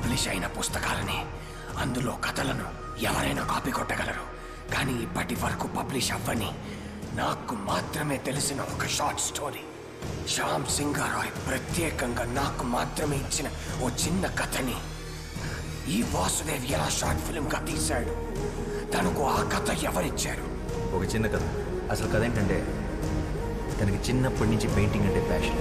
publish అయిన పుస్తకాలని అందులో కథలను ఎవరైనా కాపీ కొట్టగలరు కానీ ఇప్పటి వరకు పబ్లిష్ అవ్వని నాకు మాత్రమే తెలిసిన ఒక షార్ట్ స్టోరీ శ్యామ్ సింగారాయ్ ప్రత్యేకంగా నాకు మాత్రమే ఇచ్చిన ఓ చిన్న కథని ఈ వాసుదేవ్ ఎలా షార్ట్ ఫిల్మ్ గా తీశాడు తనకు ఆ కథ ఎవరిచ్చారు ఒక చిన్న కథ అసలు కథ ఏంటంటే తనకి చిన్నప్పటి నుంచి పెయింటింగ్ అంటే ప్యాషన్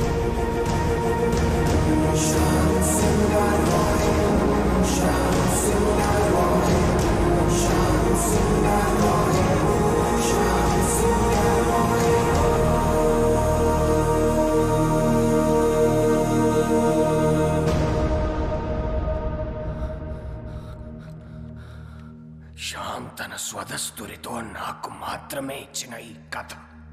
శ్యామ్ తన స్వదస్తురితో నాకు మాత్రమే ఇచ్చిన ఈ కథ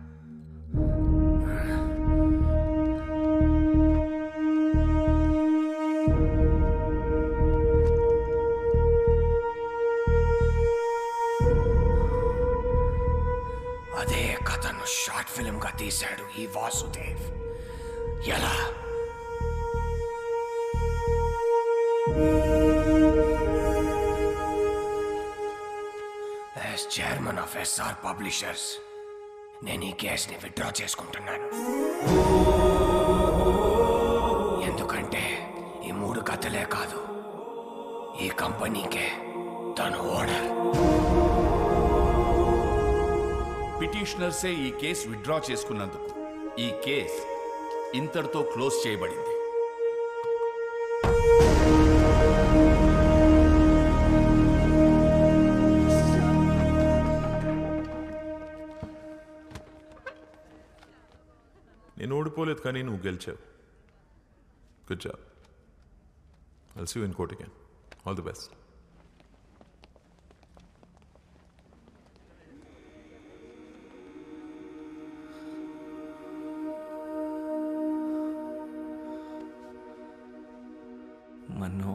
అదే కథను షార్ట్ ఫిల్మ్ గా తీశాడు ఈ వాసుదేవ్ ఎలా as chairman of SR publishers నేను ఈ కేసుని విత్డ్రా చేసుకుంటున్నాను ఎందుకంటే ఈ మూడు కథలే కాదు ఈ కంపెనీకే తను ఓనర్ పిటిషనర్సే ఈ కేసు విత్డ్రా చేసుకున్నందుకు ఈ కేస్ ఇంతటితో క్లోజ్ చేయబడింది నేను ఓడిపోలేదు కానీ నువ్వు గెలిచావు గుడ్ జాబ్ అల్సి in court again all the best మన్ను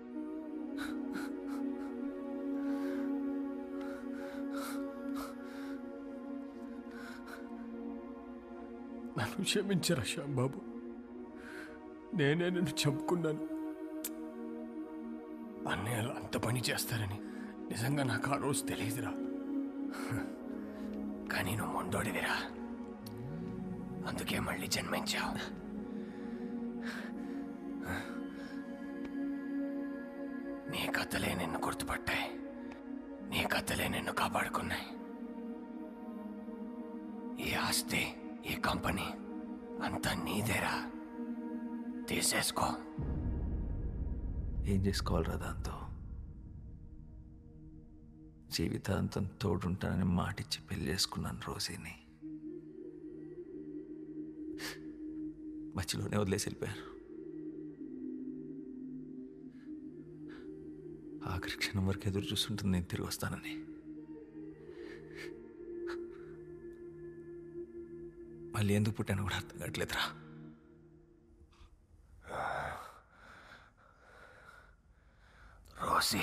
నన్ను క్షమించరా శ్యాంబాబు నేనే నిన్ను చంపుకున్నాను అన్నయ్యలు అంత పని చేస్తారని నిజంగా నాకు ఆ రోజు తెలియదురా కానీ నువ్వు మొండోడివిరా అందుకే మళ్ళీ జన్మించావు నీ కథలే నిన్ను గుర్తుపట్టాయి నీ కథలే నిన్ను కాపాడుకున్నాయి ఈ ఆస్తి ఈ కంపెనీ అంతా నీదేరా తీసేసుకో ఏం చేసుకోవాలిరా దాంతో జీవితాంతం తోడుంటానని మాటిచ్చి పెళ్లి చేసుకున్నాను రోజీని మధ్యలోనే వదిలేసి వెళ్ళిపోయారు ఆఖరి క్షణం వరకు ఎదురు చూస్తుంటుంది నేను తిరిగి వస్తానని మళ్ళీ ఎందుకు పుట్టాను కూడా అర్థం కావట్లేదురా రోసి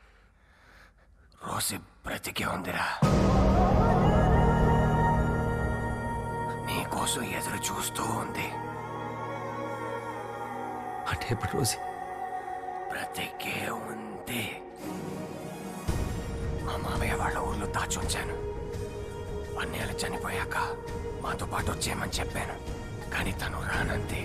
రోసి బ్రతికే ఉందిరా నీకోసం ఎదురు చూస్తూ ఉంది అంటే ఇప్పుడు రోజీ బ్రతికే ఉంది మా మామయ్య వాళ్ళ ఊర్లో దాచుంచాను అన్నేళ్ళు చనిపోయాక మాతో పాటు వచ్చేయమని చెప్పాను కానీ తను రానంతే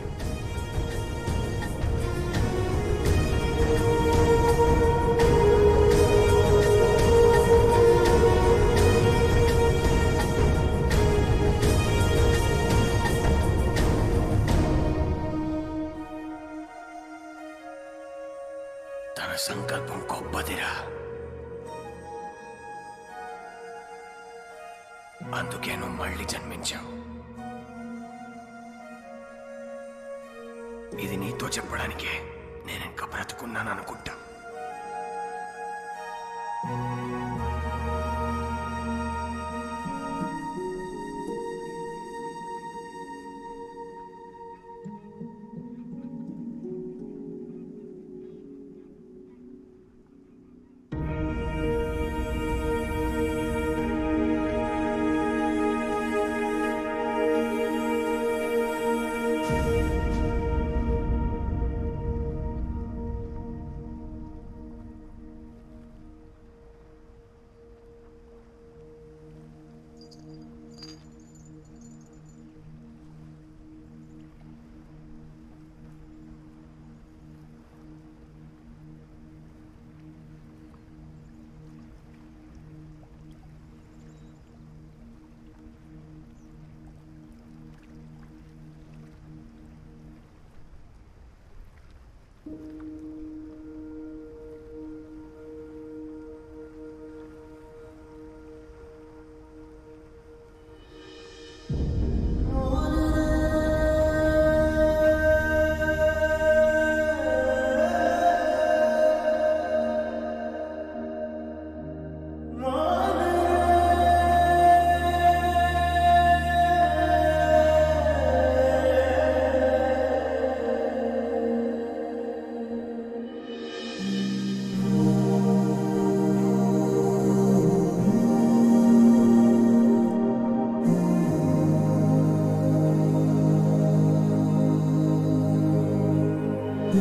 తన సంకల్పం గొప్పదిరా అందుకే నువ్వు మళ్ళీ జన్మించావు ఇది నీతో చెప్పడానికే నేను ఇంకా బ్రతుకున్నాను అనుకుంటా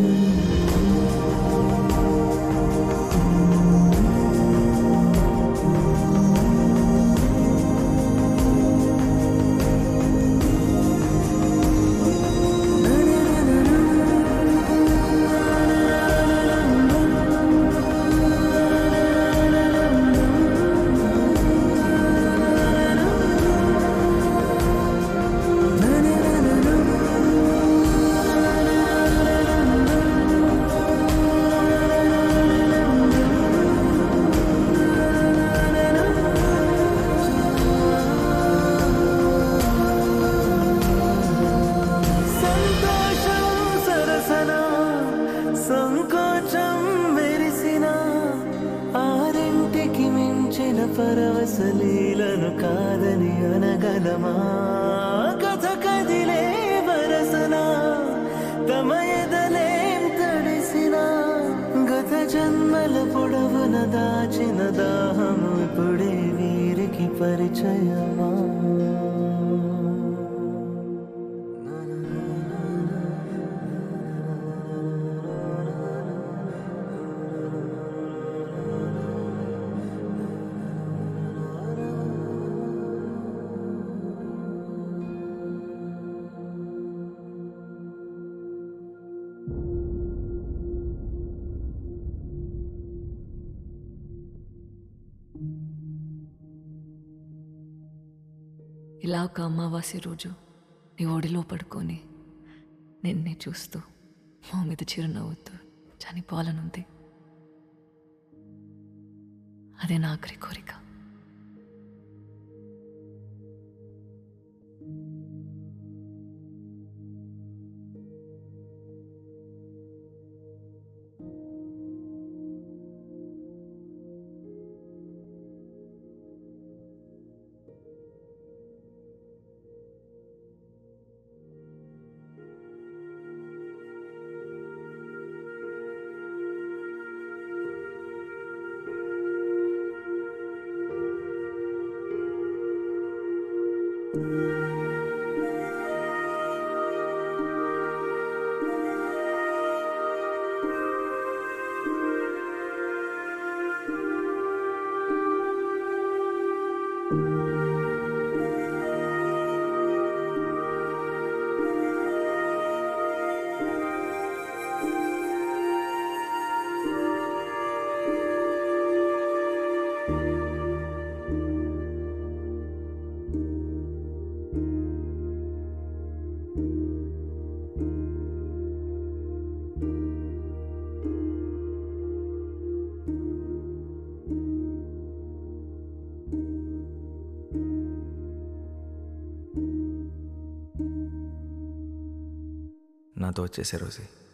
సంతోషం సరసన సంకోచం మెరిసిన ఆరింటికి మించిన పరవశలీలను కాదని అనగలమా కథ కదిలే వరసన తమ ఎదలేం తడిసిన గత జన్మల పొడవున దాచిన దాహము ఇప్పుడే వీరికి పరిచయమా ఇలా ఒక అమావాస్య రోజు నీ ఒడిలో పడుకొని నిన్నే చూస్తూ మా మీద చిరునవ్వుతూ చనిపోవాలనుంది అదే నా ఆఖరి కోరిక నాతో వచ్చేసే రోజే